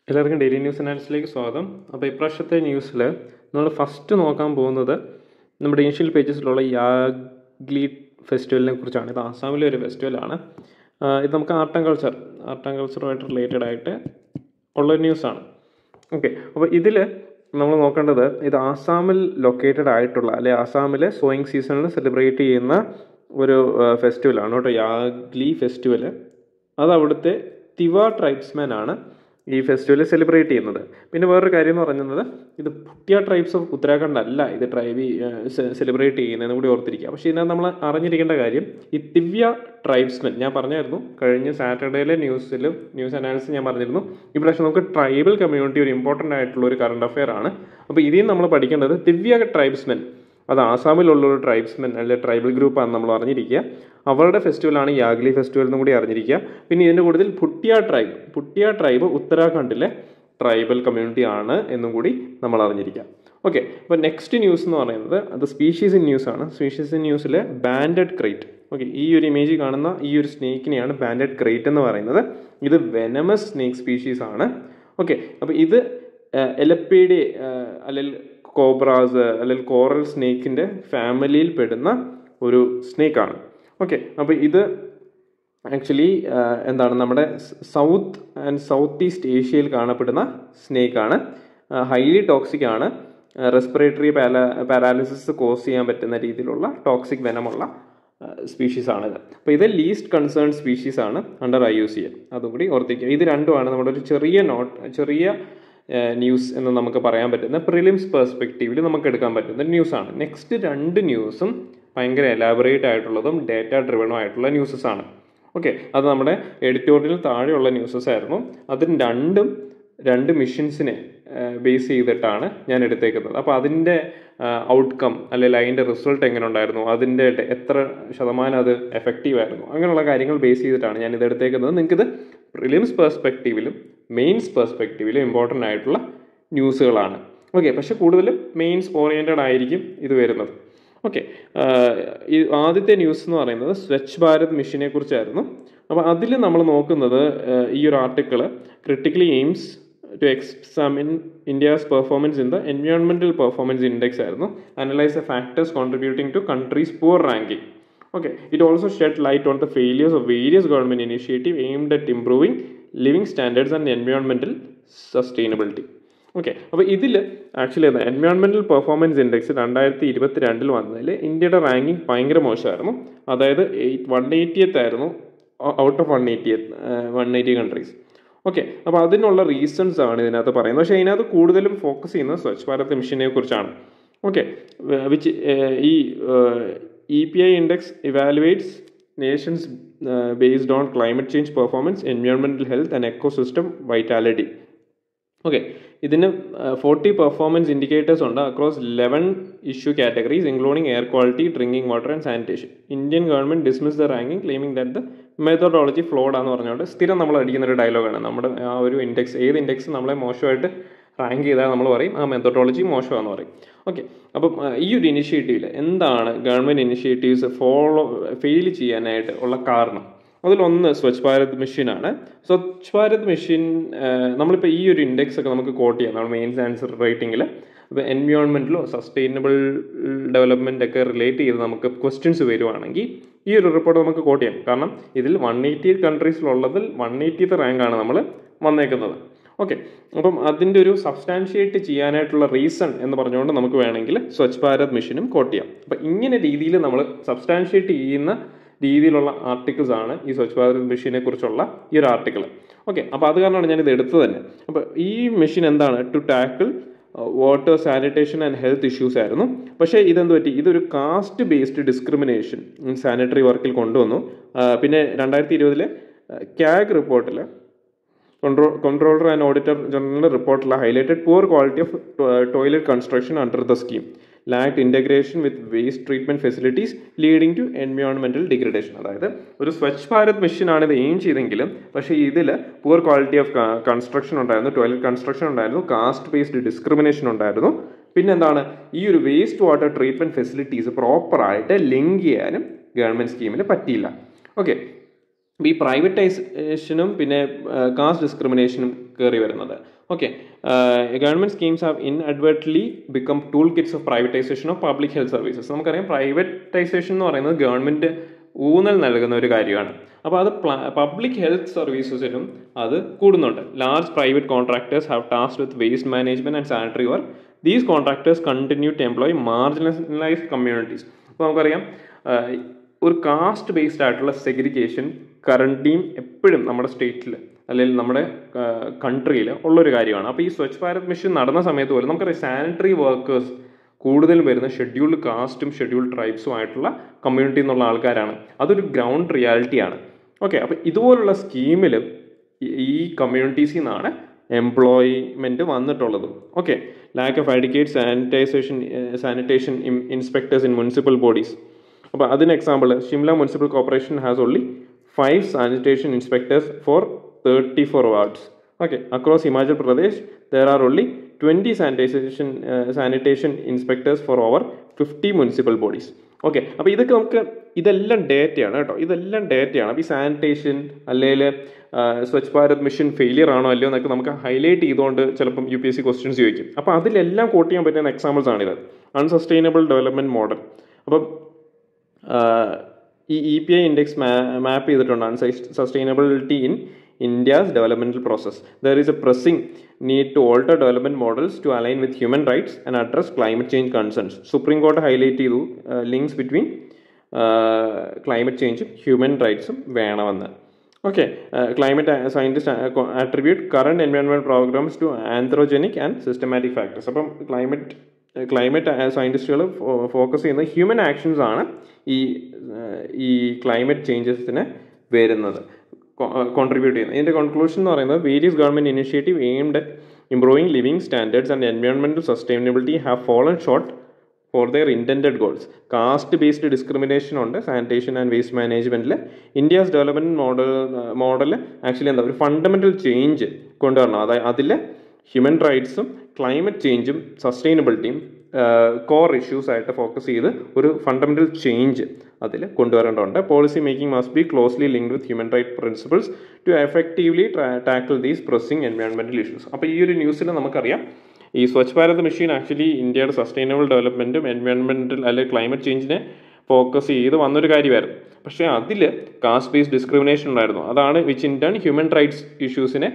എല്ലാവർക്കും daily news അനാലിസിലേക്ക് സ്വാഗതം അപ്പോൾ ഇപ്രാവശ്യത്തെ ന്യൂസിൽ നമ്മൾ ഫസ്റ്റ് നോക്കാൻ പോകുന്നത് നമ്മുടെ ഇനിഷ്യൽ പേജസിലുള്ള യാഗ്ലി ഫെസ്റ്റിവലിനെ കുറിച്ചാണ് ഇത് ആസാമിലെ ഒരു ഫെസ്റ്റിവലാണ് ഇത് നമുക്ക് art and culture art and കൾച്ചറുമായിട്ട് റിലേറ്റഡ് ആയിട്ട് ഉള്ള ന്യൂസാണ് ഓക്കെ അപ്പോൾ ഇതിൽ നമ്മൾ നോക്കേണ്ടത് ഇത് ആസാമിൽ ലൊക്കേറ്റഡ് ആയിട്ടുള്ള അല്ലെ ആസാമിലെ സോയിങ് സീസണിൽ സെലിബ്രേറ്റ് ചെയ്യുന്ന ഒരു ഫെസ്റ്റിവലാണ് കേട്ടോ യാഗ്ലി ഫെസ്റ്റിവൽ അത് അവിടുത്തെ തിവ ട്രൈബ്സ്മാൻ ആണ് ഈ ഫെസ്റ്റിവൽ സെലിബ്രേറ്റ് ചെയ്യുന്നത് പിന്നെ വേറൊരു കാര്യം എന്ന് പറയുന്നത് ഇത് പുട്ടിയ ട്രൈബ്സ് ഓഫ് ഉത്തരാഖണ്ഡ് അല്ല ഇത് ട്രൈബ് സെലിബ്രേറ്റ് ചെയ്യുന്നതെന്ന് കൂടി ഓർത്തിരിക്കുക പക്ഷേ ഇതിനകത്ത് നമ്മൾ അറിഞ്ഞിരിക്കേണ്ട കാര്യം ഈ ദിവ്യ ട്രൈബ്സ്മെൻ ഞാൻ പറഞ്ഞായിരുന്നു കഴിഞ്ഞ സാറ്റർഡേയിലെ ന്യൂസിലും ന്യൂസ് അനാലിസിസ് ഞാൻ പറഞ്ഞിരുന്നു ഈ പ്രാവശ്യം നമുക്ക് ട്രൈബൽ കമ്മ്യൂണിറ്റി ഒരു ഇമ്പോർട്ടൻ്റ് ആയിട്ടുള്ള ഒരു കറണ്ട് അഫെയർ ആണ് അപ്പോൾ ഇതിൽ നമ്മൾ പഠിക്കേണ്ടത് ദിവ്യ ട്രൈബ്സ്മെൻ അത് ആസാമിലുള്ള ഒരു ട്രൈബ്സ്മെൻ അല്ലെങ്കിൽ ട്രൈബൽ ഗ്രൂപ്പാണ് നമ്മൾ അറിഞ്ഞിരിക്കുക അവരുടെ ഫെസ്റ്റിവലാണ് യാഗ്ലി ഫെസ്റ്റിവൽ എന്നും കൂടി അറിഞ്ഞിരിക്കുക പിന്നെ ഇതിൻ്റെ കൂടുതൽ പുട്ടിയ ട്രൈബ് പുട്ടിയ ട്രൈബ് ഉത്തരാഖണ്ഡിലെ ട്രൈബൽ കമ്മ്യൂണിറ്റി ആണ് എന്നും കൂടി നമ്മൾ അറിഞ്ഞിരിക്കുക ഓക്കെ അപ്പോൾ നെക്സ്റ്റ് ന്യൂസ് എന്ന് പറയുന്നത് അത് സ്പീഷീസ് ഇൻ ന്യൂസ് ആണ് സ്പീഷീസ് ഇൻ ന്യൂസിലെ ബാൻഡഡ് ക്രേറ്റ് ഓക്കെ ഈ ഒരു ഇമേജ് കാണുന്ന ഈ ഒരു സ്നേക്കിനെയാണ് ബാൻഡഡ് ക്രേറ്റ് എന്ന് പറയുന്നത് ഇത് വെനമസ് സ്നേക്ക് സ്പീഷീസ് ആണ് ഓക്കെ അപ്പോൾ ഇത് എലപ്പേഡി അല്ലെങ്കിൽ കോബ്രാസ് അല്ലെങ്കിൽ കോറൽ സ്നേക്കിൻ്റെ ഫാമിലിയിൽ പെടുന്ന ഒരു സ്നേക്കാണ് ഓക്കെ അപ്പോൾ ഇത് ആക്ച്വലി എന്താണ് നമ്മുടെ സൗത്ത് ആൻഡ് സൗത്ത് ഈസ്റ്റ് ഏഷ്യയിൽ കാണപ്പെടുന്ന സ്നേക്കാണ് ഹൈലി ടോക്സിക് ആണ് റെസ്പിറേറ്ററി പാല പാരാലിസിസ് കോസ് ചെയ്യാൻ പറ്റുന്ന രീതിയിലുള്ള ടോക്സിക് വെനമുള്ള സ്പീഷീസ് ആണിത് അപ്പോൾ ഇത് ലീസ്റ്റ് കൺസേൺ സ്പീഷീസ് ആണ് under I U C N അതും കൂടി ഓർത്തിക്കുക ഇത് രണ്ടുമാണ് നമ്മുടെ ഒരു ചെറിയ നോട്ട് ചെറിയ ന്യൂസ് എന്ന് നമുക്ക് പറയാൻ പറ്റുന്ന പ്രിലിംസ് പെർസ്പെക്റ്റീവിൽ നമുക്ക് എടുക്കാൻ പറ്റുന്ന ന്യൂസാണ് നെക്സ്റ്റ് രണ്ട് ന്യൂസും ഭയങ്കര എലാബറേറ്റ് ആയിട്ടുള്ളതും ഡേറ്റ ഡ്രിവണും ആയിട്ടുള്ള ന്യൂസസ് ആണ് ഓക്കെ അത് നമ്മുടെ എഡിറ്റോറിയൽ താഴെയുള്ള ന്യൂസസ് ആയിരുന്നു അതിന് രണ്ടും രണ്ട് മിഷൻസിനെ ബേസ് ചെയ്തിട്ടാണ് ഞാൻ എടുത്തേക്കുന്നത് അപ്പോൾ അതിൻ്റെ ഔട്ട്കം അല്ലെങ്കിൽ അതിൻ്റെ റിസൾട്ട് എങ്ങനെ ഉണ്ടായിരുന്നു അതിൻ്റെ എത്ര ശതമാനം അത് എഫക്റ്റീവ് ആയിരുന്നു അങ്ങനെയുള്ള കാര്യങ്ങൾ ബേസ് ചെയ്തിട്ടാണ് ഞാൻ ഇത് എടുത്തേക്കുന്നത് നിങ്ങൾക്കിത് പ്രിലിംസ് പെർസ്പെക്റ്റീവിലും മെയിൻസ് പെർസ്പെക്റ്റീവിലും ഇമ്പോർട്ടൻ്റ് ആയിട്ടുള്ള ന്യൂസുകളാണ് ഓക്കെ പക്ഷെ കൂടുതലും മെയിൻസ് ഓറിയൻറ്റഡ് ആയിരിക്കും ഇത് വരുന്നത് ഓക്കെ ഈ ആദ്യത്തെ ന്യൂസ് എന്ന് പറയുന്നത് സ്വച്ഛ് ഭാരത് മിഷനെ കുറിച്ചായിരുന്നു അപ്പോൾ അതിൽ നമ്മൾ നോക്കുന്നത് ഈ ഒരു article critically aims to examine India's performance in the environmental performance index ആയിരുന്നു analyse the factors contributing to countries poor ranking okay it also shed light on the failures of various government initiative aimed at improving living standards and environmental sustainability okay അപ്പോൾ ഇതിൽ actually എന്താ environmental performance index രണ്ടായിരത്തി ഇരുപത്തി രണ്ടിൽ വന്നതിൽ ഇന്ത്യയുടെ ranking ഭയങ്കര മോശമായിരുന്നു അതായത് എയ്റ്റ് വൺ എയ്റ്റിയത്ത് ആയിരുന്നു out of one eightieth one eighty countries okay അപ്പോൾ അതിനുള്ള റീസൺസ് ആണ് ഇതിനകത്ത് പറയുന്നത് പക്ഷേ അതിനകത്ത് കൂടുതലും ഫോക്കസ് ചെയ്യുന്നത് സ്വച്ഛ് ഭാരത് മിഷനെ കുറിച്ചാണ് ഓക്കെ വിച്ച് ഈ E P I index evaluates nations based on climate change performance environmental health and ecosystem vitality okay ഇതിന് ഫോർട്ടി പെർഫോമൻസ് ഇൻഡിക്കേറ്റേഴ്സ് ഉണ്ട് across eleven issue categories including air quality drinking water and sanitation Indian government dismiss the ranking claiming that the methodology flawed ആണെന്ന് പറഞ്ഞുകൊണ്ട് സ്ഥിരം നമ്മൾ അടിക്കുന്ന ഒരു ഡയലോഗാണ് നമ്മുടെ ആ ഒരു ഇൻഡെക്സ് ഏത് ഇൻഡെക്സ് നമ്മളെ മോശമായിട്ട് റാങ്ക് ചെയ്താൽ നമ്മൾ പറയും ആ മെത്തഡോളജി മോശമാണെന്ന് പറയും ഓക്കെ അപ്പം ഈ ഒരു ഇനിഷ്യേറ്റീവിൽ എന്താണ് ഗവൺമെൻറ് ഇനിഷ്യേറ്റീവ്സ് ഫോളോ ഫെയിൽ ചെയ്യാനായിട്ട് ഉള്ള കാരണം അതിലൊന്ന് സ്വച്ഛ് ഭാരത് മിഷനാണ് സ്വച്ഛ് ഭാരത് മിഷൻ നമ്മളിപ്പോൾ ഈ ഒരു ഇൻഡെക്സ് ഒക്കെ നമുക്ക് കോട്ട് ചെയ്യാം നമ്മൾ മെയിൻസ് ആൻസർ റേറ്റിംഗിൽ അപ്പോൾ എൻവയോൺമെൻറ്റിലോ സസ്റ്റൈനബിൾ ഡെവലപ്മെൻ്റ് ഒക്കെ റിലേറ്റ് ചെയ്ത് നമുക്ക് ക്വസ്റ്റ്യൻസ് വരുവാണെങ്കിൽ ഈ ഒരു റിപ്പോർട്ട് നമുക്ക് കോട്ട് ചെയ്യാം കാരണം ഇതിൽ വൺ എയ്റ്റി കൺട്രീസിലുള്ളതിൽ വൺ എയ്റ്റിയത്ത് റാങ്കാണ് നമ്മൾ വന്നേക്കുന്നത് ഓക്കെ അപ്പം അതിൻ്റെ ഒരു സബ്സ്റ്റാൻഷിയേറ്റ് ചെയ്യാനായിട്ടുള്ള റീസൺ എന്ന് പറഞ്ഞുകൊണ്ട് നമുക്ക് വേണമെങ്കിൽ സ്വച്ഛ് ഭാരത് മിഷനും കോട്ട് ചെയ്യാം അപ്പം ഇങ്ങനെ രീതിയിൽ നമ്മൾ സബ്സ്റ്റാൻഷിയേറ്റ് ചെയ്യുന്ന രീതിയിലുള്ള ആർട്ടിക്കിൾസ് ആണ് ഈ സ്വച്ഛ് ഭാരത് മിഷനെ കുറിച്ചുള്ള ഈ ഒരു ആർട്ടിക്കിൾ ഓക്കെ അപ്പോൾ അത് കാരണമാണ് ഞാനിത് എടുത്തത് തന്നെ അപ്പോൾ ഈ മെഷീൻ എന്താണ് to tackle water sanitation and health issues ആയിരുന്നു പക്ഷേ ഇതെന്ത് പറ്റി ഇതൊരു കാസ്റ്റ് ബേസ്ഡ് ഡിസ്ക്രിമിനേഷൻ സാനിറ്ററി വർക്കിൽ കൊണ്ടുവന്നു പിന്നെ രണ്ടായിരത്തി ഇരുപതിലെ ക്യാഗ് റിപ്പോർട്ടിൽ കൺട്രോൾ കൺട്രോളർ ആൻഡ് ഓഡിറ്റർ ജനറലിൻ്റെ റിപ്പോർട്ടിൽ highlighted poor quality of toilet construction under the scheme lacked integration with waste treatment facilities leading to environmental degradation അതായത് ഒരു സ്വച്ഛ് ഭാരത് മിഷനാണ് ഇത് എയിം ചെയ്തെങ്കിലും പക്ഷേ ഇതിൽ പുവർ ക്വാളിറ്റി ഓഫ് കൺസ്ട്രക്ഷൻ ഉണ്ടായിരുന്നു ടോയ്ലറ്റ് കൺസ്ട്രക്ഷൻ ഉണ്ടായിരുന്നു കാസ്റ്റ് ബേസ്ഡ് ഡിസ്ക്രിമിനേഷൻ ഉണ്ടായിരുന്നു പിന്നെ എന്താണ് ഈ ഒരു വേസ്റ്റ് വാട്ടർ ട്രീറ്റ്മെൻറ്റ് ഫെസിലിറ്റീസ് പ്രോപ്പറായിട്ട് ലിങ്ക് ചെയ്യാനും ഗവൺമെൻറ് സ്കീമിന് പറ്റിയില്ല ഓക്കെ ഈ പ്രൈവറ്റൈസേഷനും പിന്നെ കാസ്റ്റ് ഡിസ്ക്രിമിനേഷനും കയറി വരുന്നത് okay government schemes have inadvertently become toolkits of privatisation of public health services നമുക്കറിയാം പ്രൈവറ്റൈസേഷൻ എന്ന് പറയുന്നത് ഗവൺമെന്റ് ഊന്നൽ നൽകുന്ന ഒരു കാര്യമാണ് അപ്പോൾ അത് പബ്ലിക് ഹെൽത്ത് സർവീസസിനും അത് കൂടുന്നുണ്ട് large private contractors have task with waste management and sanitary work these contractors continue to employ marginalised communities അപ്പോൾ നമുക്കറിയാം ഒരു കാസ്റ്റ് ബേസ്ഡ് ആയിട്ടുള്ള സെഗ്രിഗേഷൻ കറണ്ടിയും എപ്പോഴും നമ്മുടെ സ്റ്റേറ്റിൽ അല്ലെങ്കിൽ നമ്മുടെ കൺട്രിയിൽ ഉള്ളൊരു കാര്യമാണ് അപ്പോൾ ഈ സ്വച്ഛ് ഭാരത് മിഷൻ നടന്ന സമയത്ത് പോലും നമുക്കറിയാം സാനിറ്ററി വർക്കേഴ്സ് കൂടുതൽ വരുന്ന ഷെഡ്യൂൾഡ് കാസ്റ്റും ഷെഡ്യൂൾഡ് ട്രൈബ്സും ആയിട്ടുള്ള കമ്മ്യൂണിറ്റി എന്നുള്ള ആൾക്കാരാണ് അതൊരു ഗ്രൗണ്ട് റിയാലിറ്റിയാണ് ഓക്കെ അപ്പോൾ ഇതുപോലുള്ള സ്കീമിൽ ഈ കമ്മ്യൂണിറ്റീസിൽ നിന്നാണ് എംപ്ലോയ്മെൻറ്റ് വന്നിട്ടുള്ളത് okay lack of adequate sanitisation sanitation inspectors in municipal bodies അപ്പോൾ അതിന് example Shimla municipal corporation has only five sanitation inspectors for thirty four wards okay across Himachal Pradesh there are only twenty sanitisation sanitation inspectors for over fifty municipal bodies okay അപ്പോൾ ഇതൊക്കെ നമുക്ക് ഇതെല്ലാം ഡേറ്റയാണ് കേട്ടോ ഇതെല്ലാം ഡേറ്റയാണ് അപ്പോൾ ഈ സാനിറ്റേഷൻ അല്ലെങ്കിൽ സ്വച്ഛ് ഭാരത് മിഷൻ ഫെയിലിയർ ആണോ അല്ലയോ എന്നൊക്കെ നമുക്ക് ഹൈലൈറ്റ് ചെയ്തുകൊണ്ട് ചിലപ്പം U P S C questions ചോദിക്കും അപ്പോൾ അതിലെല്ലാം കോട്ട് ചെയ്യാൻ പറ്റുന്ന എക്സാമ്പിൾസ് ആണിത് അൺസസ്റ്റൈനബിൾ ഡെവലപ്മെൻറ്റ് മോഡൽ അപ്പം ഈ E P I index map ചെയ്തിട്ടുണ്ട് unsustainability in India's developmental process. There is a pressing need to alter development models to align with human rights and address climate change concerns. Supreme Court highlight ചെയ്തു links between climate ചേഞ്ചും human റൈറ്റ്സും വേണമെന്ന് okay climate scientist attribute current environment programmes to anthropogenic and systematic factors അപ്പം climate climate സയൻറ്റിസ്റ്റുകൾ focus ചെയ്യുന്നത് human actions ആണ് ഈ ഈ ക്ലൈമറ്റ് ചേഞ്ചസിന് വരുന്നത് കോൺട്രിബ്യൂട്ട് ചെയ്യുന്നത് ഇതിൻ്റെ കൺക്ലൂഷൻ എന്ന് പറയുന്നത് various government initiative aimed at improving living standards and environmental sustainability have fallen short for their intended goals caste based discrimination ഉണ്ട് സാനിറ്റേഷൻ ആൻഡ് വേസ്റ്റ് മാനേജ്മെൻറ്റിൽ India's development model model actually എന്താ ഒരു fundamental change കൊണ്ടുവരണം അതായത് അതിൽ human റൈറ്റ്സും climate ചേഞ്ചും സസ്റ്റൈനബിലിറ്റിയും കോർ ഇഷ്യൂസ് ആയിട്ട് ഫോക്കസ് ചെയ്ത് ഒരു ഫണ്ടമെൻ്റൽ ചേഞ്ച് അതിൽ കൊണ്ടുവരേണ്ടതുണ്ട് policy making must be closely linked with human right principles to effectively tackle these pressing environmental issues അപ്പോൾ ഈ ഒരു ന്യൂസിൽ നമുക്കറിയാം ഈ സ്വച്ഛ് ഭാരത് മിഷൻ ആക്ച്വലി ഇന്ത്യയുടെ സസ്റ്റൈനബിൾ ഡെവലപ്മെൻറ്റും എൻവയോൺമെൻറ്റൽ അല്ലെങ്കിൽ ക്ലൈമറ്റ് ചേഞ്ചിനെ ഫോക്കസ് ചെയ്ത് വന്നൊരു കാര്യമായിരുന്നു പക്ഷേ അതിൽ കാസ്റ്റ് ബേസ്ഡ് ഡിസ്ക്രിമിനേഷൻ ഉണ്ടായിരുന്നു അതാണ് which in turn human rights ഇഷ്യൂസിനെ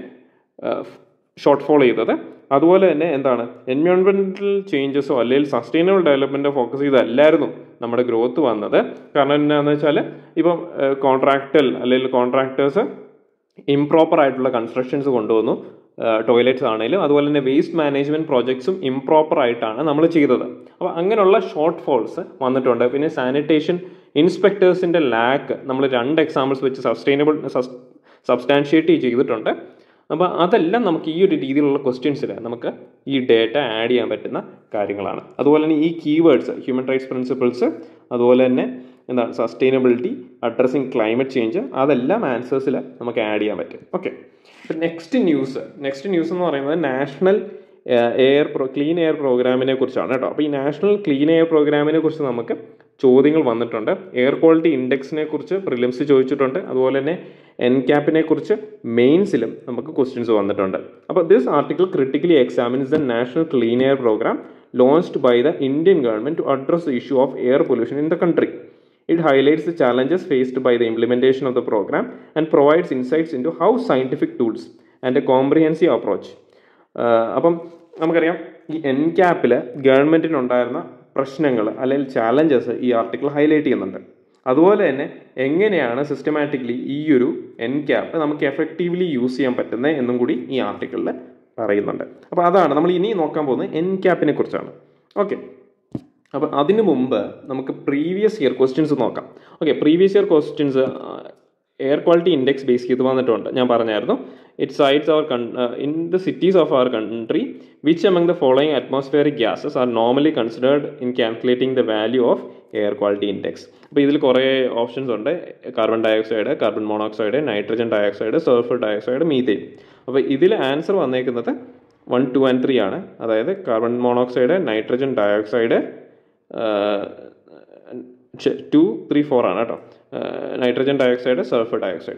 ഷോർട്ട് ഫോൾ ചെയ്തത് അതുപോലെ തന്നെ എന്താണ് എൻവയോൺമെൻറ്റൽ ചേഞ്ചസോ അല്ലെങ്കിൽ സസ്റ്റൈനബിൾ ഡെവലപ്മെൻറ്റോ ഫോക്കസ് ചെയ്തല്ലായിരുന്നു നമ്മുടെ ഗ്രോത്ത് വന്നത് കാരണം എന്താണെന്ന് വെച്ചാൽ ഇപ്പം കോൺട്രാക്ടൽ അല്ലെങ്കിൽ കോൺട്രാക്ടേഴ്സ് ഇംപ്രോപ്പർ ആയിട്ടുള്ള കൺസ്ട്രക്ഷൻസ് കൊണ്ടുവന്നു ടോയ്ലറ്റ്സ് ആണെങ്കിലും അതുപോലെ തന്നെ വേസ്റ്റ് മാനേജ്മെൻറ്റ് പ്രോജക്ട്സും ഇംപ്രോപ്പർ ആയിട്ടാണ് നമ്മൾ ചെയ്തത് അപ്പോൾ അങ്ങനെയുള്ള ഷോർട്ട് ഫോൾസ് വന്നിട്ടുണ്ട് പിന്നെ സാനിറ്റേഷൻ ഇൻസ്പെക്ടേഴ്സിൻ്റെ ലാക്ക് നമ്മൾ രണ്ട് എക്സാമ്പിൾസ് വെച്ച് സസ്റ്റൈനബിൾ സബ്സ്റ്റാൻഷിയേറ്റ് ചെയ്തിട്ടുണ്ട് അപ്പോൾ അതെല്ലാം നമുക്ക് ഈ ഒരു രീതിയിലുള്ള ക്വസ്റ്റ്യൻസിൽ നമുക്ക് ഈ ഡേറ്റ ആഡ് ചെയ്യാൻ പറ്റുന്ന കാര്യങ്ങളാണ് അതുപോലെ തന്നെ ഈ കീവേഡ്സ് ഹ്യൂമൻ റൈറ്റ്സ് പ്രിൻസിപ്പിൾസ് അതുപോലെ തന്നെ എന്താണ് സസ്റ്റൈനബിലിറ്റി അഡ്രസ്സിങ് ക്ലൈമറ്റ് ചേഞ്ച് അതെല്ലാം ആൻസേഴ്സിൽ നമുക്ക് ആഡ് ചെയ്യാൻ പറ്റും ഓക്കെ അപ്പം നെക്സ്റ്റ് ന്യൂസ് നെക്സ്റ്റ് ന്യൂസ് എന്ന് പറയുന്നത് national air pro clean air പ്രോഗ്രാമിനെ കുറിച്ചാണ് കേട്ടോ അപ്പോൾ ഈ നാഷണൽ ക്ലീൻ എയർ പ്രോഗ്രാമിനെ കുറിച്ച് നമുക്ക് ചോദ്യങ്ങൾ വന്നിട്ടുണ്ട് എയർ ക്വാളിറ്റി ഇൻഡെക്സിനെ കുറിച്ച് പ്രിലിംസ് ചോദിച്ചിട്ടുണ്ട് അതുപോലെ തന്നെ എൻ ക്യാപ്പിനെ കുറിച്ച് മെയിൻസിലും നമുക്ക് ക്വസ്റ്റ്യൻസ് വന്നിട്ടുണ്ട് അപ്പോൾ this article critically examines the national clean air programme launched by the Indian government to address the issue of air pollution in the country It highlights the challenges faced by the implementation of the program and provides insights into how scientific tools and a comprehensive approach. അപ്പം നമുക്കറിയാം ഈ N ക്യാപ്പിൽ ഗവൺമെൻറ്റിനുണ്ടായിരുന്ന പ്രശ്നങ്ങൾ അല്ലെങ്കിൽ challenges ഈ article highlight ചെയ്യുന്നുണ്ട് അതുപോലെ തന്നെ എങ്ങനെയാണ് സിസ്റ്റമാറ്റിക്കലി ഈ ഒരു എൻ ക്യാപ്പ് നമുക്ക് എഫക്റ്റീവ്ലി യൂസ് ചെയ്യാൻ പറ്റുന്നത് എന്നും കൂടി ഈ ആർട്ടിക്കിളിൽ പറയുന്നുണ്ട് അപ്പോൾ അതാണ് നമ്മൾ ഇനി നോക്കാൻ പോകുന്നത് എൻ ക്യാപ്പിനെ കുറിച്ചാണ് ഓക്കെ അപ്പോൾ അതിനു മുമ്പ് നമുക്ക് പ്രീവിയസ് ഇയർ ക്വസ്റ്റ്യൻസ് നോക്കാം okay previous year questions air quality index base ചെയ്ത് വന്നിട്ടുണ്ട് ഞാൻ പറഞ്ഞായിരുന്നു it cites our in the cities of our country which among the following atmospheric gases are normally considered in calculating the value of air quality index അപ്പോൾ ഇതിൽ കുറേ options ഉണ്ട് carbon dioxide carbon monoxide nitrogen dioxide sulphur dioxide methane അപ്പോൾ ഇതിൽ answer വന്നേക്കുന്നത് one two and three ആണ് അതായത് carbon monoxide nitrogen dioxide two three four ആണ് കേട്ടോ nitrogen dioxide sulphur dioxide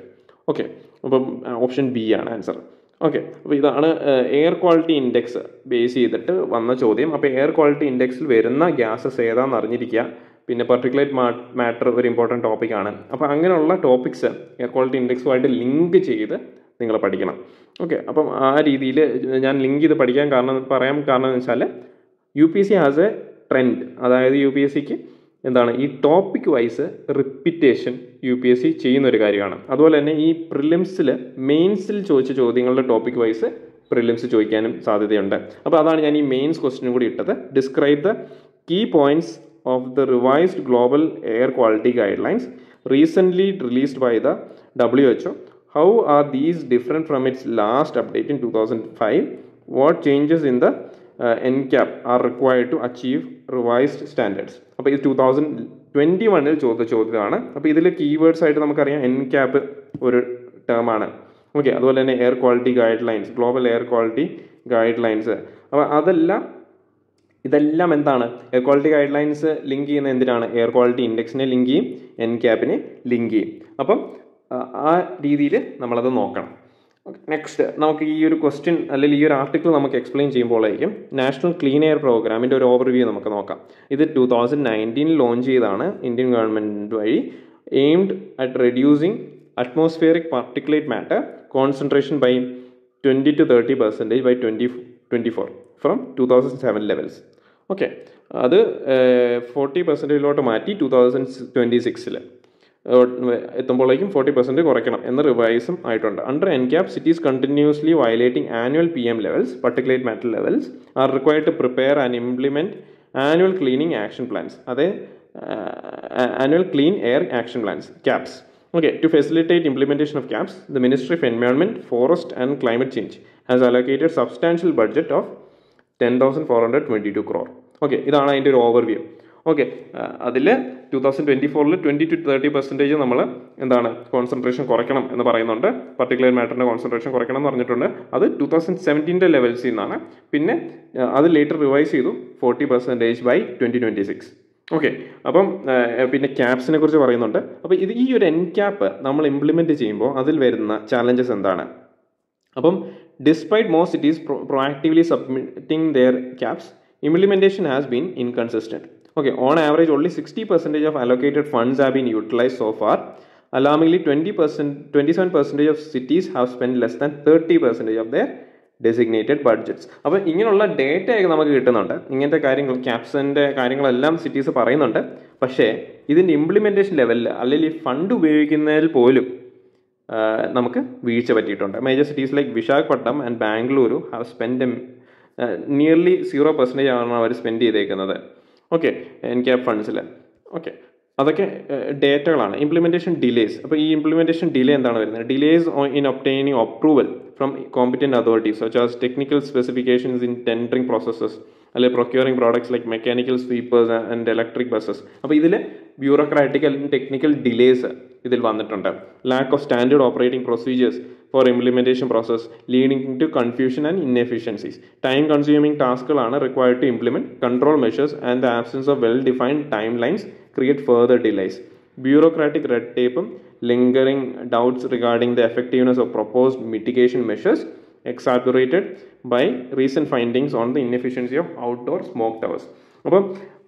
okay അപ്പം ഓപ്ഷൻ ബി ആണ് ആൻസർ ഓക്കെ അപ്പോൾ ഇതാണ് എയർ ക്വാളിറ്റി ഇൻഡെക്സ് ബേസ് ചെയ്തിട്ട് വന്ന ചോദ്യം അപ്പോൾ എയർ ക്വാളിറ്റി ഇൻഡെക്സിൽ വരുന്ന ഗ്യാസസ് ഏതാണെന്ന് അറിഞ്ഞിരിക്കുക പിന്നെ പർട്ടിക്കുലേറ്റ് മാറ്റർ ഒരു ഇമ്പോർട്ടൻറ്റ് ടോപ്പിക്കാണ് അപ്പോൾ അങ്ങനെയുള്ള ടോപ്പിക്സ് എയർ ക്വാളിറ്റി ഇൻഡെക്സുമായിട്ട് ലിങ്ക് ചെയ്ത് നിങ്ങൾ പഠിക്കണം ഓക്കെ അപ്പം ആ രീതിയിൽ ഞാൻ ലിങ്ക് ചെയ്ത് പഠിക്കാൻ കാരണം പറയാൻ കാരണം എന്ന് വെച്ചാൽ U P S C has a trend അതായത് യു പി എസ് സിക്ക് എന്താണ് ഈ topic wise repetition U P S C ചെയ്യുന്ന ഒരു കാര്യമാണ് അതുപോലെ തന്നെ ഈ പ്രിലിംസിൽ മെയിൻസിൽ ചോദിച്ച ചോദ്യങ്ങളുടെ ടോപ്പിക് വൈസ് പ്രിലിംസ് ചോദിക്കാനും സാധ്യതയുണ്ട് അപ്പോൾ അതാണ് ഞാൻ ഈ മെയിൻസ് ക്വസ്റ്റിനും കൂടി ഇട്ടത് describe the key points of the revised global air quality guidelines recently released by the W H how are these different from its last update in two thousand five what changes in the N CAP are required to achieve revised standards അപ്പോൾ ഇത് two thousand twenty വണ്ണിൽ ചോദിച്ച ചോദ്യമാണ് അപ്പോൾ ഇതിൽ keywords ആയിട്ട് നമുക്കറിയാം N cap ഒരു ടേമാണ് ഓക്കെ അതുപോലെ തന്നെ air quality guidelines global air quality guidelines അപ്പോൾ അതെല്ലാം ഇതെല്ലാം എന്താണ് air quality guidelines link ചെയ്യുന്ന എന്തിനാണ് എയർ ക്വാളിറ്റി ഇൻഡെക്സിനെ ലിങ്ക് ചെയ്യും എൻ ക്യാപ്പിനെ ലിങ്ക് ചെയ്യും അപ്പം ആ രീതിയിൽ നമ്മളത് നോക്കണം നെക്സ്റ്റ് നമുക്ക് ഈ ഒരു ക്വസ്റ്റ്യൻ അല്ലെങ്കിൽ ഈ ഒരു ആർട്ടിക്കിൾ നമുക്ക് എക്സ്പ്ലെയിൻ ചെയ്യുമ്പോഴായിരിക്കും നാഷണൽ ക്ലീൻ എയർ പ്രോഗ്രാമിൻ്റെ ഒരു ഓവർവ്യൂ നമുക്ക് നോക്കാം ഇത് ടു തൗസൻഡ് നയൻറ്റീനിൽ ലോഞ്ച് ചെയ്താണ് ഇന്ത്യൻ ഗവൺമെൻറ് വഴി aimed at reducing atmospheric particulate matter concentration by twenty to thirty percentage by twenty twenty four from two thousand seven levels okay അത് forty പെർസെൻറ്റേജിലോട്ട് മാറ്റി ടു തൗസൻഡ് ട്വൻറ്റി സിക്സിൽ എത്തുമ്പോഴേക്കും forty percent കുറയ്ക്കണം എന്ന് റിവൈസും ആയിട്ടുണ്ട് under N CAP cities continuously violating annual P M levels particulate matter levels are required to prepare and implement annual cleaning action plans അതെ annual clean air action plans CAPs Okay, to facilitate implementation of CAPS, the Ministry of Environment, Forest and Climate Change has allocated substantial budget of 10,422 crore. Okay ഇതാണ് അതിൻ്റെ ഒരു overview okay അതിൽ two thousand twenty ഫോറിൽ twenty to thirty percentage നമ്മൾ എന്താണ് concentration കുറയ്ക്കണം എന്ന് പറയുന്നുണ്ട് പർട്ടിക്കുലർ മാറ്ററിൻ്റെ കോൺസെൻട്രേഷൻ കുറയ്ക്കണം എന്ന് പറഞ്ഞിട്ടുണ്ട് അത് ടു തൗസൻഡ് സെവൻറ്റീൻ്റെ ലെവൽസിൽ നിന്നാണ് പിന്നെ അത് ലേറ്റർ റിവൈസ് ചെയ്തു forty percentage by twenty twenty six okay അപ്പം പിന്നെ ക്യാപ്സിനെ കുറിച്ച് പറയുന്നുണ്ട് അപ്പോൾ ഇത് ഈ ഒരു എൻ ക്യാപ്പ് നമ്മൾ ഇംപ്ലിമെൻറ്റ് ചെയ്യുമ്പോൾ അതിൽ വരുന്ന ചാലഞ്ചസ് എന്താണ് അപ്പം despite more cities proactively submitting their CAPs implementation has been inconsistent okay on average only sixty percentage of allocated funds have been utilise so far alarmingly twenty percent twenty seven percentage of cities have spend less than thirty percentage of their designated budgets അപ്പോൾ ഇങ്ങനെയുള്ള ഡേറ്റയൊക്കെ നമുക്ക് കിട്ടുന്നുണ്ട് ഇങ്ങനത്തെ കാര്യങ്ങൾ ക്യാപ്സിൻ്റെ കാര്യങ്ങളെല്ലാം cities പറയുന്നുണ്ട് പക്ഷേ ഇതിൻ്റെ ഇംപ്ലിമെൻറ്റേഷൻ ലെവലിൽ അല്ലെങ്കിൽ ഈ ഫണ്ട് ഉപയോഗിക്കുന്നതിൽ പോലും നമുക്ക് വീഴ്ച പറ്റിയിട്ടുണ്ട് major cities like Visakhapatnam and Bengaluru have spend nearly zero percentage ആണ് അവർ സ്പെൻഡ് ചെയ്തേക്കുന്നത് ഓക്കെ എൻ ക്യാപ് ഫണ്ട്സിൽ ഓക്കെ അതൊക്കെ ഡേറ്റകളാണ് ഇംപ്ലിമെൻറ്റേഷൻ ഡിലേസ് അപ്പോൾ ഈ ഇംപ്ലിമെൻറ്റേഷൻ ഡിലേ എന്താണ് വരുന്നത് delays in obtaining approval from competent authorities such as technical specifications in tendering processes അല്ലെ procuring products like mechanical sweepers and electric buses അപ്പോൾ ഇതിൽ ബ്യൂറോക്രാറ്റിക് അല്ലെങ്കിൽ ടെക്നിക്കൽ ഡിലേസ് ഇതിൽ വന്നിട്ടുണ്ട് lack of standard operating procedures for implementation process leading to confusion and inefficiencies time consuming ടാസ്കുകളാണ് required to implement control measures and the absence of well defined timelines create further delays bureaucratic red ടേപ്പും ലിങ്കറിംഗ് doubts regarding the effectiveness of proposed mitigation measures exacerbated by recent findings on the inefficiency of outdoor smoke towers അപ്പം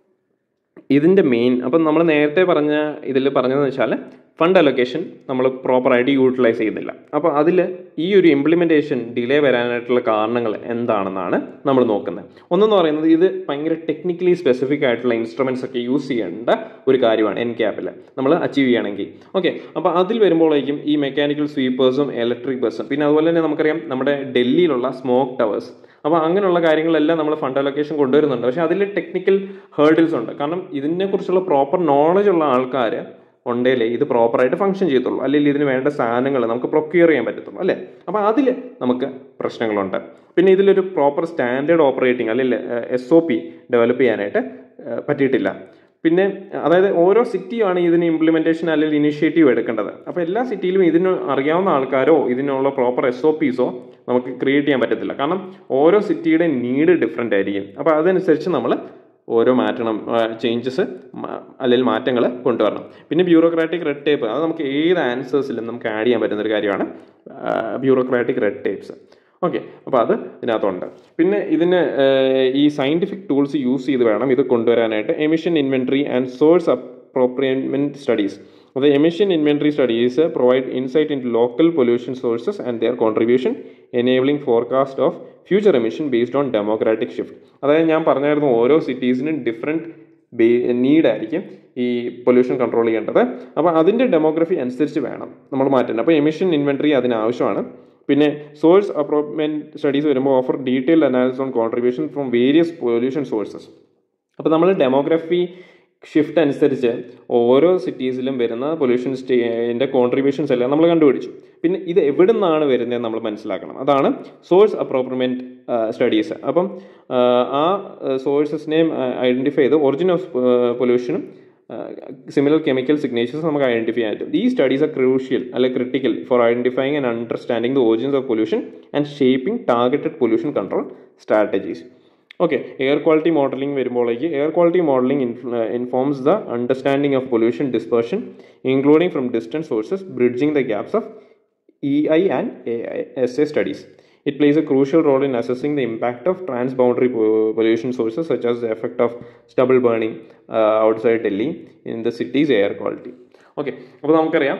ഇതിൻ്റെ main അപ്പം നമ്മൾ നേരത്തെ പറഞ്ഞ ഇതിൽ പറഞ്ഞതെന്ന് വെച്ചാൽ fund allocation നമ്മൾ പ്രോപ്പറായിട്ട് യൂട്ടിലൈസ് ചെയ്യുന്നില്ല അപ്പോൾ അതിൽ ഈ ഒരു ഇംപ്ലിമെൻറ്റേഷൻ ഡിലേ വരാനായിട്ടുള്ള കാരണങ്ങൾ എന്താണെന്നാണ് നമ്മൾ നോക്കുന്നത് ഒന്നെന്ന് പറയുന്നത് ഇത് ഭയങ്കര ടെക്നിക്കലി സ്പെസിഫിക് ആയിട്ടുള്ള ഇൻസ്ട്രുമെൻസ് ഒക്കെ യൂസ് ചെയ്യേണ്ട ഒരു കാര്യമാണ് എൻ ക്യാപ്പിൽ നമ്മൾ അച്ചീവ് ചെയ്യണമെങ്കിൽ ഓക്കെ അപ്പോൾ അതിൽ വരുമ്പോഴേക്കും ഈ മെക്കാനിക്കൽ സ്വീപ്പേഴ്സും ഇലക്ട്രിക് ബസ്സും പിന്നെ അതുപോലെ തന്നെ നമുക്കറിയാം നമ്മുടെ ഡൽഹിയിലുള്ള സ്മോക്ക് ടവേഴ്സ് അപ്പോൾ അങ്ങനെയുള്ള കാര്യങ്ങളെല്ലാം നമ്മൾ ഫണ്ട് അലൊക്കേഷൻ കൊണ്ടുവരുന്നുണ്ട് പക്ഷേ അതിൽ ടെക്നിക്കൽ ഹേർഡിൽസ് ഉണ്ട് കാരണം ഇതിനെക്കുറിച്ചുള്ള പ്രോപ്പർ നോളജ് ഉള്ള ആൾക്കാർ ഉണ്ടെങ്കിലേ ഇത് പ്രോപ്പറായിട്ട് ഫംഗ്ഷൻ ചെയ്യത്തുള്ളൂ അല്ലെങ്കിൽ ഇതിന് വേണ്ട സാധനങ്ങൾ നമുക്ക് പ്രൊക്യൂർ ചെയ്യാൻ പറ്റത്തുള്ളൂ അല്ലേ അപ്പോൾ അതിൽ നമുക്ക് പ്രശ്നങ്ങളുണ്ട് പിന്നെ ഇതിലൊരു പ്രോപ്പർ സ്റ്റാൻഡേർഡ് ഓപ്പറേറ്റിംഗ് അല്ലെങ്കിൽ എസ് ഒ പി ഡെവലപ്പ് ചെയ്യാനായിട്ട് പറ്റിയിട്ടില്ല പിന്നെ അതായത് ഓരോ സിറ്റിയാണ് ഇതിന് ഇംപ്ലിമെൻറ്റേഷൻ അല്ലെങ്കിൽ ഇനിഷ്യേറ്റീവ് എടുക്കേണ്ടത് അപ്പോൾ എല്ലാ സിറ്റിയിലും ഇതിന് അറിയാവുന്ന ആൾക്കാരോ ഇതിനുള്ള പ്രോപ്പർ എസ് ഒ പീസോ നമുക്ക് ക്രിയേറ്റ് ചെയ്യാൻ പറ്റത്തില്ല കാരണം ഓരോ സിറ്റിയുടെ നീഡ് ഡിഫറെൻ്റ് ആയിരിക്കും അപ്പോൾ അതനുസരിച്ച് നമ്മൾ ഓരോ മാറ്റണം ചേഞ്ചസ് അല്ലെങ്കിൽ മാറ്റങ്ങൾ കൊണ്ടുവരണം പിന്നെ ബ്യൂറോക്രാറ്റിക് റെഡ് ടേപ്പ് അത് നമുക്ക് ഏത് ആൻസേഴ്സിലും നമുക്ക് ആഡ് ചെയ്യാൻ പറ്റുന്ന ഒരു കാര്യമാണ് ബ്യൂറോക്രാറ്റിക് റെഡ് ടേപ്സ് ഓക്കെ അപ്പോൾ അത് ഇതിനകത്തുണ്ട് പിന്നെ ഇതിന് ഈ സയൻറ്റിഫിക് ടൂൾസ് യൂസ് ചെയ്ത് വേണം ഇത് കൊണ്ടുവരാനായിട്ട് emission inventory and source apportionment studies അത് emission inventory studies provide insight in local pollution sources and their contribution enabling forecast of future emission based on democratic shift അതായത് ഞാൻ പറഞ്ഞായിരുന്നു ഓരോ സിറ്റീസിനും ഡിഫറെൻറ്റ് ബേ നീഡായിരിക്കും ഈ പൊല്യൂഷൻ കൺട്രോൾ ചെയ്യേണ്ടത് അപ്പോൾ അതിൻ്റെ demography അനുസരിച്ച് വേണം നമ്മൾ മാറ്റേണ്ടത് അപ്പോൾ എമിഷൻ ഇൻവെൻട്രി അതിനാവശ്യമാണ് പിന്നെ സോഴ്സ് അപ്രോപ്മെൻറ്റ് സ്റ്റഡീസ് വരുമ്പോൾ offer detailed analysis on contribution from various pollution sources അപ്പോൾ നമ്മൾ ഡെമോഗ്രഫി ഷിഫ്റ്റ് അനുസരിച്ച് ഓരോ സിറ്റീസിലും വരുന്ന പൊല്യൂഷൻ സ്റ്റേൻ്റെ കോൺട്രിബ്യൂഷൻസ് എല്ലാം നമ്മൾ കണ്ടുപിടിച്ചു പിന്നെ ഇത് എവിടെ നിന്നാണ് വരുന്നത് നമ്മൾ മനസ്സിലാക്കണം അതാണ് സോഴ്സ് അപ്രോപ്രിമെൻറ്റ് സ്റ്റഡീസ് അപ്പം ആ സോഴ്സസിനെ ഐഡൻറ്റിഫൈ ചെയ്ത് ഒറിജിൻ ഓഫ് പൊല്യൂഷനും സിമിലർ കെമിക്കൽ സിഗ്നേച്ചേഴ്സ് നമുക്ക് ഐഡൻറ്റിഫൈ ചെയ്യാൻ പറ്റും ഈ സ്റ്റഡീസ് ആർ ക്രൂഷ്യൽ അല്ലെ critical for identifying and understanding the origins of pollution and shaping targeted pollution control strategies okay air quality modelling വരുമ്പോഴേക്ക് air quality modelling informs the understanding of pollution dispersion including from distance sources bridging the gaps of E I and S A studies It plays a crucial role in assessing the impact of transboundary pollution sources such as the effect of stubble burning uh, outside Delhi in the city's air quality. Okay അപ്പോൾ നമുക്കറിയാം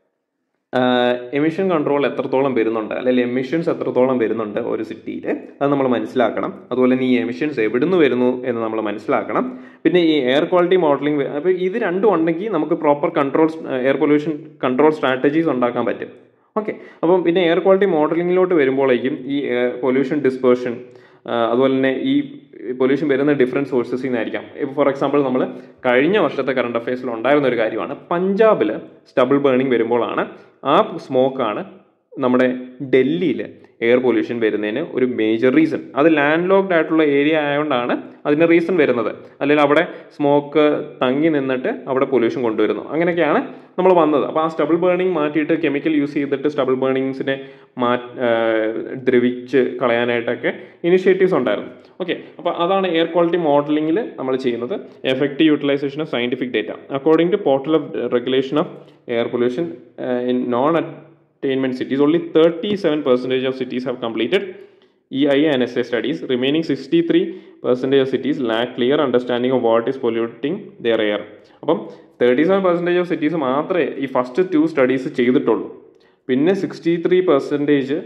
emission control എത്രത്തോളം വരുന്നുണ്ട് അല്ലെങ്കിൽ emissions എത്രത്തോളം വരുന്നുണ്ട് ഒരു സിറ്റിയിൽ അത് നമ്മൾ മനസ്സിലാക്കണം അതുപോലെ തന്നെ ഈ എമിഷൻസ് എവിടുന്ന് വരുന്നു എന്ന് നമ്മൾ മനസ്സിലാക്കണം പിന്നെ ഈ എയർ ക്വാളിറ്റി മോഡലിംഗ് അപ്പോൾ ഇത് രണ്ടും ഉണ്ടെങ്കിൽ നമുക്ക് proper control air pollution control strategies ഉണ്ടാക്കാൻ പറ്റും ഓക്കെ അപ്പം പിന്നെ എയർ ക്വാളിറ്റി മോഡലിങ്ങിലോട്ട് വരുമ്പോഴേക്കും ഈ പൊല്യൂഷൻ ഡിസ്പേർഷൻ അതുപോലെ തന്നെ ഈ പൊല്യൂഷൻ വരുന്ന ഡിഫറെൻറ്റ് സോഴ്സസിൽ നിന്നായിരിക്കാം ഇപ്പോൾ ഫോർ എക്സാമ്പിൾ നമ്മൾ കഴിഞ്ഞ വർഷത്തെ കറണ്ട് അഫയേഴ്സിൽ ഉണ്ടായിരുന്ന ഒരു കാര്യമാണ് പഞ്ചാബിൽ സ്റ്റബിൾ ബേണിംഗ് വരുമ്പോഴാണ് ആ സ്മോക്കാണ് നമ്മുടെ ഡൽഹിയിൽ എയർ പൊല്യൂഷൻ വരുന്നതിന് ഒരു മേജർ റീസൺ അത് ലാൻഡ് ലോക്ക്ഡ് ആയിട്ടുള്ള ഏരിയ ആയതുകൊണ്ടാണ് അതിന് റീസൺ വരുന്നത് അല്ലെങ്കിൽ അവിടെ സ്മോക്ക് തങ്ങി നിന്നിട്ട് അവിടെ പൊല്യൂഷൻ കൊണ്ടുവരുന്നു അങ്ങനെയൊക്കെയാണ് നമ്മൾ വന്നത് അപ്പോൾ ആ സ്റ്റബിൾ ബേണിംഗ് മാറ്റിയിട്ട് കെമിക്കൽ യൂസ് ചെയ്തിട്ട് സ്റ്റബിൾ ബേണിങ്സിനെ മാ ദ്രവിച്ച് കളയാനായിട്ടൊക്കെ ഇനിഷ്യേറ്റീവ്സ് ഉണ്ടായിരുന്നു ഓക്കെ അപ്പോൾ അതാണ് എയർ ക്വാളിറ്റി മോഡലിംഗിൽ നമ്മൾ ചെയ്യുന്നത് effective utilisation of scientific data according to portal of regulation of air pollution in non attainment cities, only 37 percentage of cities have completed EI and SA studies. Remaining 63 percentage of cities lack clear understanding of what is polluting their air. അപ്പം thirty seven percentage of cities മാത്രമേ ഈ first to studies ചെയ്തിട്ടുള്ളൂ പിന്നെ sixty three percentage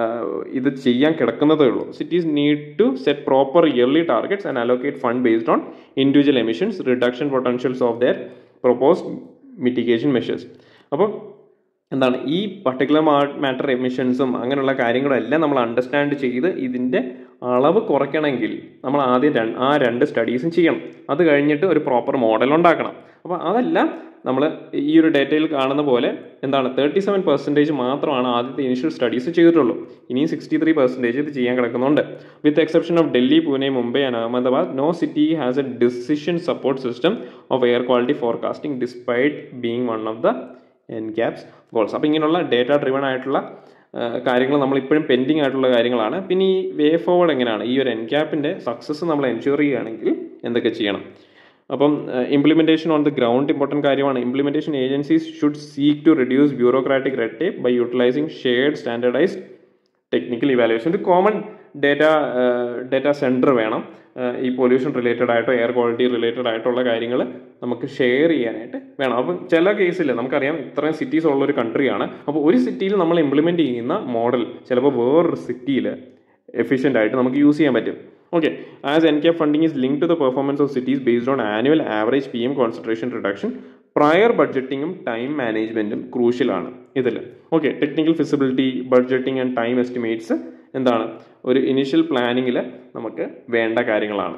ഇത് ചെയ്യാൻ കിടക്കുന്നതേ ഉള്ളൂ cities need to set proper yearly targets and allocate fund based on individual emissions reduction potentials of their proposed mitigation measures അപ്പം എന്താണ് ഈ പർട്ടിക്കുലർ മാറ്റർ എമിഷൻസും അങ്ങനെയുള്ള കാര്യങ്ങളും എല്ലാം നമ്മൾ അണ്ടർസ്റ്റാൻഡ് ചെയ്ത് ഇതിൻ്റെ അളവ് കുറയ്ക്കണമെങ്കിൽ നമ്മൾ ആദ്യം ആ രണ്ട് സ്റ്റഡീസും ചെയ്യണം അത് കഴിഞ്ഞിട്ട് ഒരു പ്രോപ്പർ മോഡൽ ഉണ്ടാക്കണം അപ്പോൾ അതെല്ലാം നമ്മൾ ഈ ഒരു ഡേറ്റയിൽ കാണുന്ന പോലെ എന്താണ് തേർട്ടി സെവൻ പെർസെൻറ്റേജ് മാത്രമാണ് ആദ്യത്തെ ഇനിഷ്യൽ സ്റ്റഡീസ് ചെയ്തിട്ടുള്ളൂ ഇനിയും സിക്സ്റ്റി ത്രീ പെർസെൻറ്റേജ് ഇത് ചെയ്യാൻ കിടക്കുന്നുണ്ട് with exception of Delhi Pune Mumbai and Ahmedabad no city has a decision support system of air quality forecasting despite being one of the N CAPs goals അപ്പോൾ ഇങ്ങനെയുള്ള data driven ആയിട്ടുള്ള കാര്യങ്ങൾ നമ്മൾ ഇപ്പോഴും പെൻഡിങ് ആയിട്ടുള്ള കാര്യങ്ങളാണ് പിന്നെ ഈ വേ ഫോർവേഡ് എങ്ങനെയാണ് ഈ ഒരു എൻ ക്യാപ്പിൻ്റെ സക്സസ് നമ്മൾ എൻഷുർ ചെയ്യുകയാണെങ്കിൽ എന്തൊക്കെ ചെയ്യണം അപ്പം implementation on the ground important കാര്യമാണ് implementation agencies should seek to reduce bureaucratic red tape by utilising shared standardised technical evaluation ഒരു കോമൺ ഡേറ്റ ഡേറ്റ സെൻറ്റർ വേണം ഈ പൊല്യൂഷൻ റിലേറ്റഡ് ആയിട്ടോ എയർ ക്വാളിറ്റി റിലേറ്റഡ് ആയിട്ടുള്ള കാര്യങ്ങൾ നമുക്ക് ഷെയർ ചെയ്യാനായിട്ട് വേണം അപ്പം ചില കേസിൽ നമുക്കറിയാം ഇത്രയും സിറ്റീസ് ഉള്ള ഒരു കൺട്രിയാണ് അപ്പോൾ ഒരു സിറ്റിയിൽ നമ്മൾ ഇംപ്ലിമെൻറ്റ് ചെയ്യുന്ന മോഡൽ ചിലപ്പോൾ വേറൊരു സിറ്റിയിൽ എഫിഷ്യൻ്റ് ആയിട്ട് നമുക്ക് യൂസ് ചെയ്യാൻ പറ്റും okay as N K funding is link to the performance of cities based on annual average P M concentration reduction prior ബഡ്ജറ്റിങ്ങും ടൈം മാനേജ്മെൻറ്റും ക്രൂഷ്യലാണ് ഇതിൽ okay technical feasibility budgeting and time estimates എന്താണ് ഒരു ഇനിഷ്യൽ പ്ലാനിങ്ങിൽ നമുക്ക് വേണ്ട കാര്യങ്ങളാണ്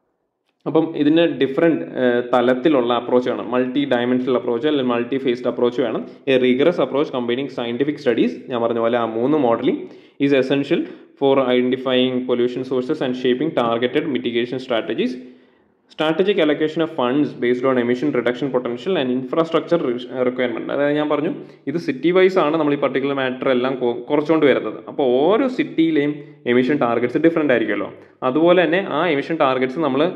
അപ്പം ഇതിന് ഡിഫറെൻറ്റ് തലത്തിലുള്ള അപ്രോച്ച് വേണം മൾട്ടി ഡയമെൻഷണൽ അപ്രോച്ച് അല്ലെങ്കിൽ മൾട്ടി ഫേസ്ഡ് അപ്രോച്ച് വേണം a rigorous approach combining scientific studies ഞാൻ പറഞ്ഞ പോലെ ആ മൂന്ന് modelling is essential for identifying pollution sources and shaping targeted mitigation strategies strategic allocation of funds based on emission reduction potential and infrastructure requirement അതായത് ഞാൻ പറഞ്ഞു ഇത് സിറ്റി വൈസ് ആണ് നമ്മൾ ഈ പർട്ടിക്കുലർ മാറ്റർ എല്ലാം കുറച്ചുകൊണ്ട് വരുന്നത് അപ്പോൾ ഓരോ സിറ്റിയിലെയും എമിഷൻ ടാർഗറ്റ്സ് ഡിഫറെൻ്റ് ആയിരിക്കുമല്ലോ അതുപോലെ തന്നെ ആ എമിഷൻ ടാർഗറ്റ്സ് നമ്മൾ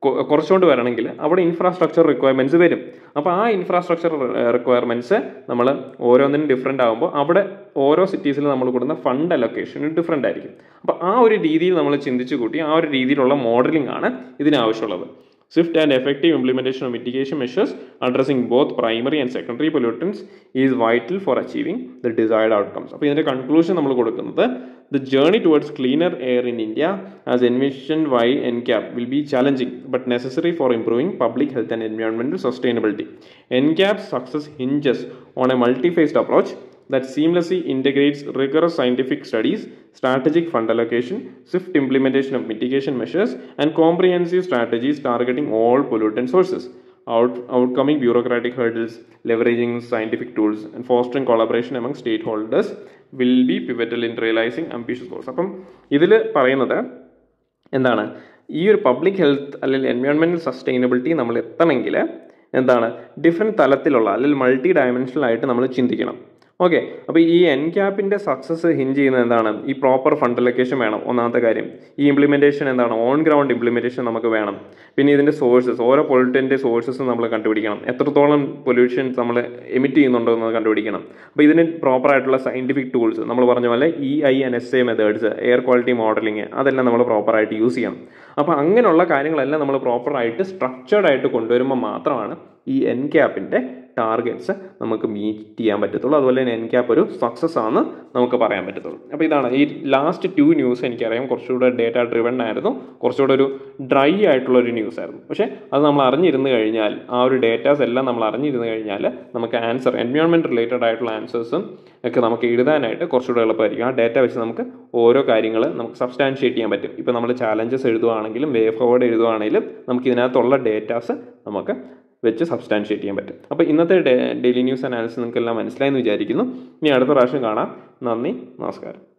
കൊ- കുറച്ചുകൊണ്ട് വരണമെങ്കിൽ അവിടെ ഇൻഫ്രാസ്ട്രക്ചർ റിക്വയർമെൻറ്റ്സ് വരും അപ്പോൾ ആ ഇൻഫ്രാസ്ട്രക്ചർ റിക്വയർമെൻറ്റ്സ് നമ്മൾ ഓരോന്നിനും ഡിഫറെൻ്റ് ആകുമ്പോൾ അവിടെ ഓരോ സിറ്റീസിൽ നമ്മൾ കൊടുക്കുന്ന ഫണ്ട് അലൊക്കേഷൻ ഡിഫറെൻ്റ് ആയിരിക്കും അപ്പോൾ ആ ഒരു രീതിയിൽ നമ്മൾ ചിന്തിച്ചു കൂട്ടി ആ ഒരു രീതിയിലുള്ള മോഡലിംഗ് ആണ് ഇതിനാവശ്യമുള്ളത് Swift and effective implementation of mitigation measures addressing both primary and secondary pollutants is vital for achieving the desired outcomes. അപ്പോൾ ഇതിൻ്റെ കൺക്ലൂഷൻ നമ്മൾ കൊടുക്കുന്നത് the journey towards cleaner air in India as envision by N CAP will be challenging but necessary for improving public health and environmental sustainability N CAP success hinges on a multi faceted approach that seamlessly integrates rigorous scientific studies, strategic fund allocation, swift implementation of mitigation measures, and comprehensive strategies targeting all pollutant sources. Out, outcoming bureaucratic hurdles, leveraging scientific tools, and fostering collaboration among stakeholders will be pivotal in realizing ambitious goals. അപ്പം ഇതിൽ പറയുന്നത് എന്താണ് ഈ ഒരു public health അല്ലെങ്കിൽ environmental sustainability നമ്മൾ എത്തണമെങ്കിൽ എന്താണ് ഡിഫറെൻറ്റ് തലത്തിലുള്ള അല്ലെങ്കിൽ മൾട്ടി ഡയമെൻഷണൽ ആയിട്ട് നമ്മൾ ചിന്തിക്കണം ഓക്കെ അപ്പോൾ ഈ എൻ ക്യാപ്പിൻ്റെ സക്സസ് ഹിഞ്ച് ചെയ്യുന്നത് എന്താണ് ഈ പ്രോപ്പർ ഫണ്ട് അലൊക്കേഷൻ വേണം ഒന്നാമത്തെ കാര്യം ഈ ഇംപ്ലിമെൻറ്റേഷൻ എന്താണ് ഓൺ ഗ്രൗണ്ട് ഇംപ്ലിമെൻറ്റേഷൻ നമുക്ക് വേണം പിന്നെ ഇതിൻ്റെ സോഴ്സസ് ഓരോ പൊളിറ്റിൻ്റെ സോഴ്സസ് നമ്മൾ കണ്ടുപിടിക്കണം എത്രത്തോളം പൊല്യൂഷൻസ് നമ്മൾ എമിറ്റ് ചെയ്യുന്നുണ്ടോ എന്ന് കണ്ടുപിടിക്കണം അപ്പോൾ ഇതിന് പ്രോപ്പർ ആയിട്ടുള്ള സയൻറ്റിഫിക് ടൂൾസ് നമ്മൾ പറഞ്ഞ പോലെ E I N S A methods air quality modelling അതെല്ലാം നമ്മൾ പ്രോപ്പറായിട്ട് യൂസ് ചെയ്യണം അപ്പോൾ അങ്ങനെയുള്ള കാര്യങ്ങളെല്ലാം നമ്മൾ പ്രോപ്പറായിട്ട് സ്ട്രക്ചേർഡ് ആയിട്ട് കൊണ്ടുവരുമ്പോൾ മാത്രമാണ് ഈ എൻ ക്യാപ്പിൻ്റെ ടാർഗറ്റ്സ് നമുക്ക് മീറ്റ് ചെയ്യാൻ പറ്റത്തുള്ളൂ അതുപോലെ തന്നെ എൻ ക്യാപ്പ് ഒരു സക്സസ് ആണ് നമുക്ക് പറയാൻ പറ്റത്തുള്ളൂ അപ്പോൾ ഇതാണ് ഈ ലാസ്റ്റ് ടു ന്യൂസ് എനിക്കറിയാം കുറച്ചുകൂടെ ഡേറ്റ ഡ്രിവൺ ആയിരുന്നു കുറച്ചുകൂടെ ഒരു ഡ്രൈ ആയിട്ടുള്ള ഒരു ന്യൂസ് ആയിരുന്നു പക്ഷേ അത് നമ്മൾ അറിഞ്ഞിരുന്നു കഴിഞ്ഞാൽ ആ ഒരു ഡേറ്റാസ് എല്ലാം നമ്മൾ അറിഞ്ഞിരുന്നു കഴിഞ്ഞാൽ നമുക്ക് ആൻസർ എൻവയോൺമെൻറ്റ് റിലേറ്റഡ് ആയിട്ടുള്ള ആൻസേഴ്സും ഒക്കെ നമുക്ക് എഴുതാനായിട്ട് കുറച്ചുകൂടെ എളുപ്പമായിരിക്കും ആ ഡേറ്റ വെച്ച് നമുക്ക് ഓരോ കാര്യങ്ങൾ നമുക്ക് സബ്സ്റ്റാൻഷിയേറ്റ് ചെയ്യാൻ പറ്റും ഇപ്പോൾ നമ്മൾ ചാലഞ്ചസ് എഴുതുവാണെങ്കിലും വേ ഫോർവേഡ് എഴുതുവാണെങ്കിലും നമുക്ക് ഇതിനകത്തുള്ള ഡേറ്റാസ് നമുക്ക് വെച്ച് സബ്സ്റ്റാൻഷിയേറ്റ് ചെയ്യാൻ പറ്റും അപ്പോൾ ഇന്നത്തെ ഡെയിലി ന്യൂസ് അനാലിസിസ് നിങ്ങൾക്ക് എല്ലാം മനസ്സിലായെന്ന് വിചാരിക്കുന്നു ഇനി അടുത്ത പ്രാവശ്യം കാണാം നന്ദി നമസ്കാരം